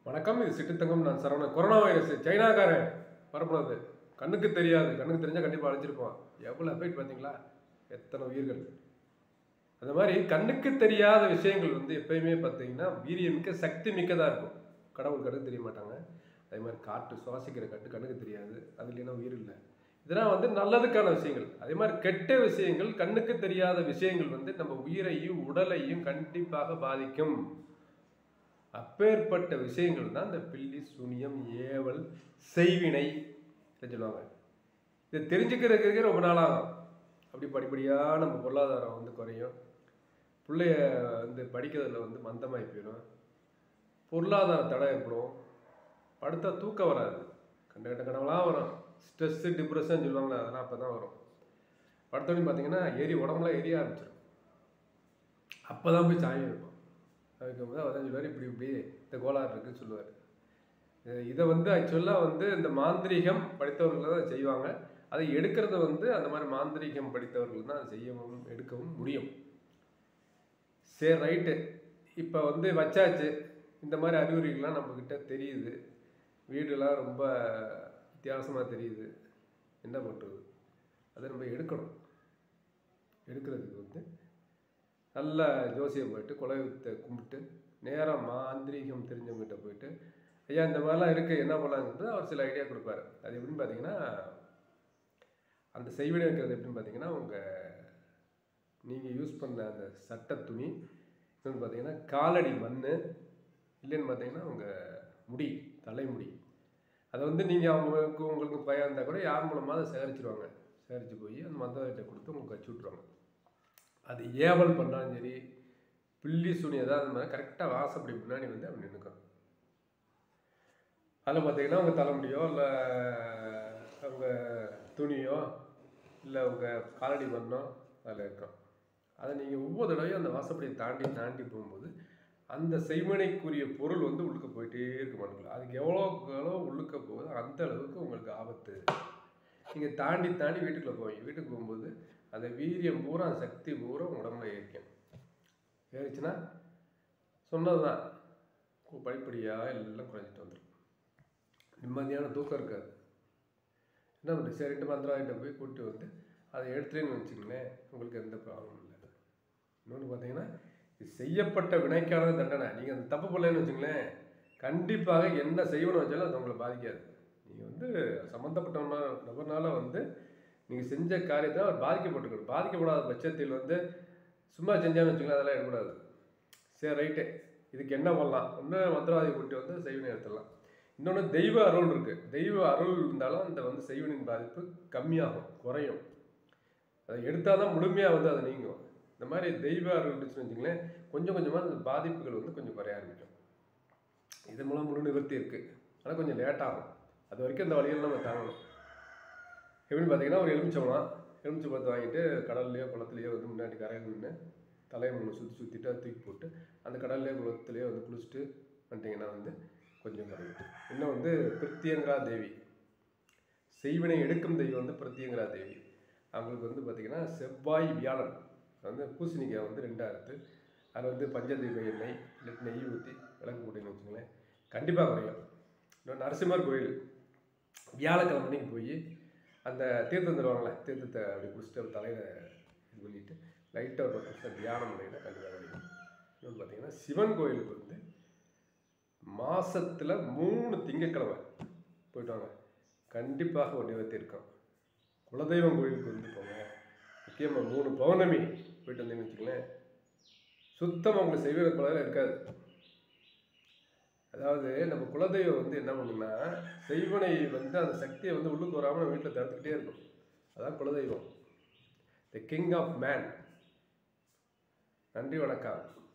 வணக்கம் இது சிட்டுத்தங்கம் நான் சரவணன் கொரோனா வைரஸ் சைனாக்காரன் வரப்போனது கண்ணுக்கு தெரியாது கண்ணுக்கு தெரிஞ்சால் கண்டிப்பாக அழைச்சிருப்பான் எவ்வளோ எஃபெக்ட் பார்த்தீங்களா எத்தனை உயிர்கள் அந்த மாதிரி கண்ணுக்கு தெரியாத விஷயங்கள் வந்து எப்பயுமே பார்த்தீங்கன்னா வீரியமிக்க சக்தி மிக்கதாக இருக்கும் கடவுள் கண்ணுக்கு தெரிய மாட்டாங்க அதே மாதிரி காற்று சுவாசிக்கிற கட்டு கண்ணுக்கு தெரியாது அது இல்லைன்னா உயிர் இல்லை இதெல்லாம் வந்து நல்லதுக்கான விஷயங்கள் அதே மாதிரி கெட்ட விஷயங்கள் கண்ணுக்கு தெரியாத விஷயங்கள் வந்து நம்ம உயிரையும் உடலையும் கண்டிப்பாக பாதிக்கும் அப்பேற்பட்ட விஷயங்கள் தான் இந்த பில்லி சூனியம் ஏவல் செய்வினை இதை சொல்லுவாங்க இதை தெரிஞ்சுக்கிறதுக்கு ரொம்ப நாளாகும் அப்படி படிப்படியாக நம்ம பொருளாதாரம் வந்து குறையும் பிள்ளைய வந்து படிக்கிறதுல வந்து மந்தமாகி போயிடும் பொருளாதார தடை ஏற்படும் படுத்தா தூக்கம் வராது கண்ட கண்ட கனவுலாம் வரும் ஸ்ட்ரெஸ்ஸு டிப்ரெஷன் சொல்லுவாங்களே அதெல்லாம் அப்போ தான் வரும் படுத்தோடனே பார்த்தீங்கன்னா எரி உடம்புலாம் எரிய ஆரம்பிச்சிடும் அப்போ தான் போய் சாயம் வைப்போம் வைக்கும்போது அவர் தான் சொல்லுவார் இப்படி இப்படி இந்த கோளாறு இருக்குன்னு சொல்லுவார் இதை வந்து ஆக்சுவலாக வந்து இந்த மாந்திரீகம் படித்தவர்கள் தான் செய்வாங்க அதை எடுக்கிறது வந்து அந்த மாதிரி மாந்திரீகம் படித்தவர்கள் தான் அதை செய்யவும் எடுக்கவும் முடியும் சரி ரைட்டு இப்போ வந்து வச்சாச்சு இந்த மாதிரி அறிகுறிகள்லாம் நம்மக்கிட்ட தெரியுது வீடுலாம் ரொம்ப வித்தியாசமாக தெரியுது என்ன பண்ணுறது அதை நம்ம எடுக்கணும் எடுக்கிறதுக்கு வந்து நல்ல ஜோசியம் போயிட்டு குலதெய்வத்தை கும்பிட்டு நேராக மாந்திரீகம் தெரிஞ்சவங்ககிட்ட போயிட்டு ஐயா இந்த மாதிரிலாம் இருக்குது என்ன பண்ணலாங்கிறது அவர் சில ஐடியா கொடுப்பாரு அது எப்படின்னு பார்த்தீங்கன்னா அந்த செய்வினை வைக்கிறது எப்படின்னு பார்த்தீங்கன்னா உங்கள் நீங்கள் யூஸ் பண்ண அந்த சட்டை துணி இன்னொன்று பார்த்தீங்கன்னா காலடி மண் இல்லைன்னு பார்த்தீங்கன்னா உங்கள் முடி தலைமுடி அதை வந்து நீங்கள் அவங்களுக்கு உங்களுக்கு பயம் இருந்தால் கூட யார் மூலமாக அதை சேகரிச்சிருவாங்க சேகரித்து போய் அந்த மந்திரத்தை கொடுத்து உங்களுக்கு வச்சு விட்ருவாங்க அது ஏவல் பண்ணாலும் சரி பில்லி சுனி ஏதாவது அந்த மாதிரி கரெக்டாக வாசப்படி முன்னாடி வந்து அப்படி நின்றுக்கும் அதில் பார்த்தீங்கன்னா உங்கள் தலைமுடியோ இல்லை உங்கள் துணியோ இல்லை உங்கள் காலடி மண்ணோ அதில் இருக்கும் அதை நீங்கள் ஒவ்வொரு தடவையும் அந்த வாசப்படியை தாண்டி தாண்டி போகும்போது அந்த செய்மனைக்குரிய பொருள் வந்து உள்ளுக்க போயிட்டே இருக்க மாட்டேங்குது அதுக்கு எவ்வளோக்கு எவ்வளோ உள்ளுக்க போகுது அந்த அளவுக்கு உங்களுக்கு ஆபத்து நீங்கள் தாண்டி தாண்டி வீட்டுக்குள்ளே போவீங்க வீட்டுக்கு போகும்போது அந்த வீரியம் பூரா அந்த சக்தி பூரா உங்க உடம்புல ஏறிக்கும் ஏறிச்சுன்னா சொன்னது தான் படிப்படியாக எல்லாம் குறைஞ்சிட்டு வந்துடும் நிம்மதியான தூக்கம் இருக்காது என்ன பண்ணுறது சரிட்டு மந்திராகிட்ட போய் கூப்பிட்டு வந்து அதை எடுத்துலேன்னு வச்சுங்களேன் உங்களுக்கு எந்த ப்ராப்ளமும் இல்லை இன்னொன்று பார்த்தீங்கன்னா இது செய்யப்பட்ட வினைக்கான தண்டனை நீங்கள் அந்த தப்பு பண்ணலன்னு வச்சுங்களேன் கண்டிப்பாக என்ன செய்யணும்னு வச்சாலும் அது உங்களை பாதிக்காது நீங்கள் வந்து சம்மந்தப்பட்ட நபர்னால வந்து நீங்கள் செஞ்ச காரியத்தை அவர் பாதிக்கப்பட்டிருக்கணும் பாதிக்கப்படாத பட்சத்தில் வந்து சும்மா செஞ்சான்னு வச்சுக்கலாம் அதெல்லாம் எடுக்கக்கூடாது சரி ரைட்டு இதுக்கு என்ன பண்ணலாம் ஒன்று மந்திரவாதி கூட்டி வந்து செய்வினை எடுத்துடலாம் இன்னொன்று தெய்வ அருள் இருக்குது தெய்வ அருள் இருந்தாலும் அந்த வந்து செய்வினின் பாதிப்பு கம்மியாகும் குறையும் அதை எடுத்தால் தான் முழுமையாக வந்து அதை நீங்கும் இந்த மாதிரி தெய்வ அருள் இருந்துச்சுன்னு வச்சுங்களேன் கொஞ்சம் கொஞ்சமாக அந்த பாதிப்புகள் வந்து கொஞ்சம் குறைய ஆரம்பிக்கும் இது மூலம் முழு நிவர்த்தி இருக்குது ஆனால் கொஞ்சம் லேட்டாகும் அது வரைக்கும் அந்த வழியில் நம்ம தாங்கணும் எப்படின்னு பார்த்தீங்கன்னா ஒரு எலுமிச்சம்பழம் எலுமிச்சை பழத்தை வாங்கிட்டு கடல்லையோ குளத்துலையோ வந்து முன்னாடி கரையில் நின்று தலையை ஒன்று சுற்றி சுற்றிட்டு அதை தூக்கி போட்டு அந்த கடல்லையோ குளத்துலையோ வந்து குளிச்சுட்டு வந்துட்டிங்கன்னா வந்து கொஞ்சம் குறையும் இன்னும் வந்து பிரித்தியங்கரா தேவி செய்வினை எடுக்கும் தெய்வம் வந்து பிரித்தியங்கரா தேவி அவங்களுக்கு வந்து பார்த்திங்கன்னா செவ்வாய் வியாழன் வந்து பூசணிக்காய் வந்து ரெண்டாக எடுத்து அதில் வந்து பஞ்சதீப எண்ணெய் இல்லை நெய் ஊற்றி விளக்கு போட்டுன்னு வச்சுங்களேன் கண்டிப்பாக குறையும் இன்னும் நரசிம்மர் கோயில் வியாழக்கிழமை அன்னைக்கு போய் அந்த தீர்த்தம் தருவாங்களே தீர்த்தத்தை அப்படி குடிச்சிட்டு அவர் தலையில் இது பண்ணிட்டு லைட்டாக ஒரு பத்து நிமிஷம் தியானம் பண்ணிங்கன்னா கண்டிப்பாக கிடைக்கும் இன்னொன்று பார்த்தீங்கன்னா சிவன் கோயிலுக்கு வந்து மாசத்துல மூணு திங்கக்கிழமை போயிட்டு வாங்க கண்டிப்பாக ஒரு நிவர்த்தி இருக்கும் குலதெய்வம் கோயிலுக்கு வந்து போங்க முக்கியமாக மூணு பௌர்ணமி போயிட்டு வந்தீங்கன்னு வச்சுங்களேன் சுத்தமாக உங்களுக்கு செய்வின குலதெய்வம் இருக்காது அதாவது நம்ம குலதெய்வம் வந்து என்ன பண்ணுன்னா செய்வனை வந்து அந்த சக்தியை வந்து உள்ளுக்கு வராமல் நம்ம வீட்டில் தடுத்துக்கிட்டே இருக்கும் அதான் குலதெய்வம் த கிங் ஆஃப் மேன் நன்றி வணக்கம்